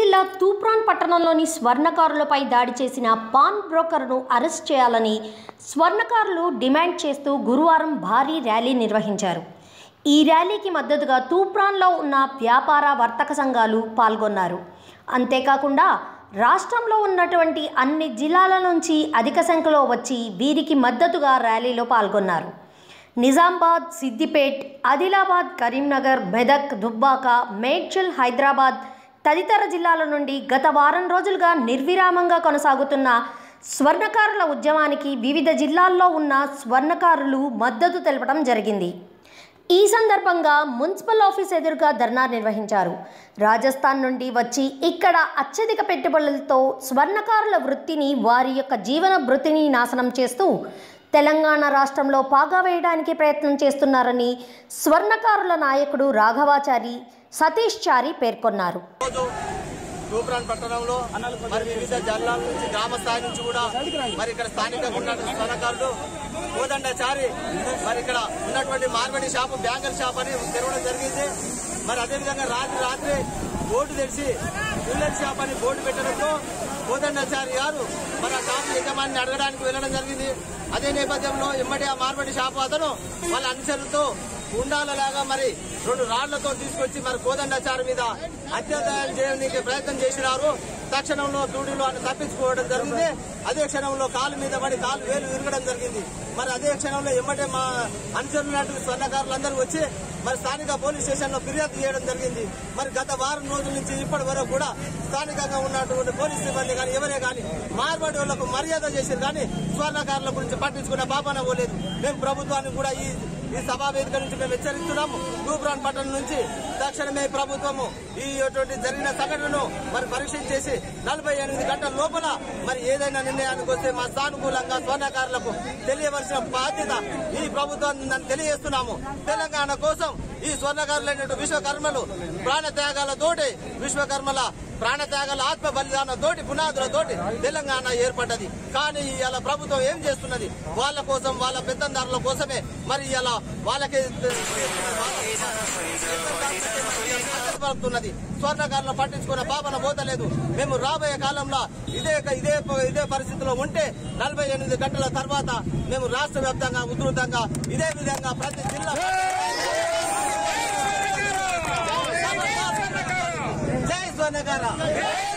జిల్లా తూప్రాన్ పట్టణంలోని స్వర్ణకారులపై దాడి చేసిన పాన్ బ్రోకర్ను అరెస్ట్ చేయాలని స్వర్ణకారులు డిమాండ్ చేస్తూ గురువారం భారీ ర్యాలీ నిర్వహించారు ఈ ర్యాలీకి మద్దతుగా తూప్రాన్లో ఉన్న వ్యాపార వర్తక సంఘాలు పాల్గొన్నారు అంతేకాకుండా రాష్ట్రంలో ఉన్నటువంటి అన్ని జిల్లాల నుంచి అధిక సంఖ్యలో వచ్చి వీరికి మద్దతుగా ర్యాలీలో పాల్గొన్నారు నిజామాబాద్ సిద్దిపేట్ ఆదిలాబాద్ కరీంనగర్ మెదక్ దుబ్బాక మేడ్చల్ హైదరాబాద్ తదితర జిల్లాల నుండి గత వారం రోజులుగా నిర్విరామంగా కొనసాగుతున్న స్వర్ణకారుల ఉద్యమానికి వివిధ జిల్లాల్లో ఉన్న స్వర్ణకారులు మద్దతు తెలపడం జరిగింది ఈ సందర్భంగా మున్సిపల్ ఆఫీస్ ఎదురుగా ధర్నా నిర్వహించారు రాజస్థాన్ నుండి వచ్చి ఇక్కడ అత్యధిక పెట్టుబడులతో స్వర్ణకారుల వృత్తిని వారి యొక్క జీవన వృత్తిని నాశనం చేస్తూ తెలంగాణ రాష్ట్రంలో పాగా వేయడానికి ప్రయత్నం చేస్తున్నారని స్వర్ణకారుల నాయకుడు రాఘవాచారి సతీష్ చారి పేర్కొన్నారు రోజు తూప్రాన్ పట్టణంలో మరి వివిధ జిల్లాల నుంచి గ్రామ స్థాయి నుంచి కూడా మరి ఇక్కడ స్థానికంగా ఉన్న స్వర్ణకారులు కోదండచారి మరి ఇక్కడ ఉన్నటువంటి మార్వడి షాపు బ్యాంగల్ షాప్ అని తెరవడం జరిగింది మరి అదేవిధంగా రాత్రి రాత్రి బోర్డు తెరిచి జ్యువెలరీ షాప్ అని బోర్డు పెట్టడంతో కోదండాచారి గారు మరి ఆ షాపు యజమాని అడగడానికి వెళ్ళడం జరిగింది అదే నేపథ్యంలో ఇమ్మడి ఆ మార్వడి షాపు అతను వాళ్ళ అనుచరులతో గుండాలలాగా మరి రెండు రాళ్లతో తీసుకొచ్చి మరి కోదండాచారి మీద అత్యాచారం చేయడానికి ప్రయత్నం చేసినారు తక్షణంలో దూడిలో అని తప్పించుకోవడం జరిగింది అదే క్షణంలో కాలు మీద పడి కాలు వేలు విరగడం జరిగింది మరి అదే క్షణంలో ఎమ్మటే మా అనుచరులు స్వర్ణకారులందరూ వచ్చి మరి స్థానిక పోలీస్ స్టేషన్ లో ఫిర్యాదు చేయడం జరిగింది మరి గత వారం రోజుల నుంచి ఇప్పటి వరకు కూడా స్థానికంగా ఉన్నటువంటి పోలీస్ సిబ్బంది కానీ ఎవరే కానీ మార్వాడి వాళ్లకు మర్యాద చేశారు కానీ స్వర్ణకారుల గురించి పట్టించుకున్న పాపన పోలేదు మేము ప్రభుత్వానికి కూడా ఈ ఈ సభా వేదిక నుంచి మేము హెచ్చరిస్తున్నాము తూప్రాన్ పట్టణం నుంచి తక్షణమే ప్రభుత్వము ఈ ఇటువంటి జరిగిన సంఘటనను మరి పరీక్షించేసి నలభై ఎనిమిది గంటల లోపల మరి ఏదైనా నిర్ణయానికి వస్తే మా సానుకూలంగా స్వర్ణకారులకు తెలియవలసిన బాధ్యత ఈ ప్రభుత్వాన్ని నన్ను తెలియజేస్తున్నాము తెలంగాణ కోసం ఈ స్వర్ణకారులైనటువంటి విశ్వకర్మలు ప్రాణ త్యాగాలతోటి విశ్వకర్మల ప్రాణ త్యాగాల ఆత్మ బలిదానంతోటి పునాదులతోటి తెలంగాణ ఏర్పడ్డది కానీ ఇవాళ ప్రభుత్వం ఏం చేస్తున్నది వాళ్ళ కోసం వాళ్ళ పెత్తందారుల కోసమే మరి ఇలా వాళ్ళకి పడుతున్నది స్వర్ణకారులు పట్టించుకున్న పాపన పోతలేదు మేము రాబోయే కాలంలో ఇదే ఇదే ఇదే పరిస్థితిలో ఉంటే నలభై ఎనిమిది గంటల తర్వాత మేము రాష్ట్ర వ్యాప్తంగా ఉధృతంగా ఇదే విధంగా ప్రతి జిల్లా జై స్వర్ణకార